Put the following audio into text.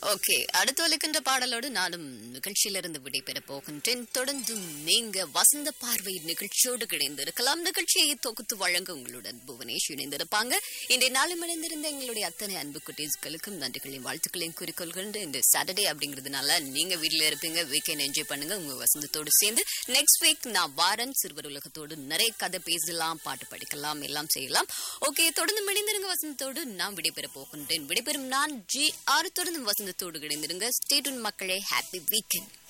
okay அடுத்து வலிக்கின்ற பாடலோடு நானும் நிகழ்ச்சியிலிருந்து விடைபெற போகின்றேன் தொடர்ந்தும் நீங்க வசந்த பார்வை நிகழ்ச்சியோடு கிடைந்து இருக்கலாம் நிகழ்ச்சியை தொகுத்து வழங்க உங்களுடன் புவனேஷ் இணைந்திருப்பாங்க இன்றைய நாளும் இணைந்திருந்த எங்களுடைய அத்தனை அன்பு குட்டீஸ்களுக்கும் நன்றிகளையும் வாழ்த்துக்களையும் குறிக்கொள்கின்ற இந்த சாட்டர்டே அப்படிங்கிறதுனால நீங்க வீட்ல இருப்பீங்க வீக்கெண்ட் என்ஜாய் பண்ணுங்க உங்க வசந்தத்தோடு சேர்ந்து நெக்ஸ்ட் வீக் நான் வாரன் சிறுவர் உலகத்தோடு நிறைய கதை பேசலாம் பாட்டு படிக்கலாம் எல்லாம் செய்யலாம் ஓகே தொடர்ந்து இணைந்திருங்க வசந்தத்தோடு நான் விடைபெற போகின்றேன் விடைபெறும் நான் ஜி ஆறு தொடர்ந்து வசந்தத்தோடு கிடைந்திருங்க ஸ்டேட் மக்களே ஹாப்பி வீக்கெண்ட்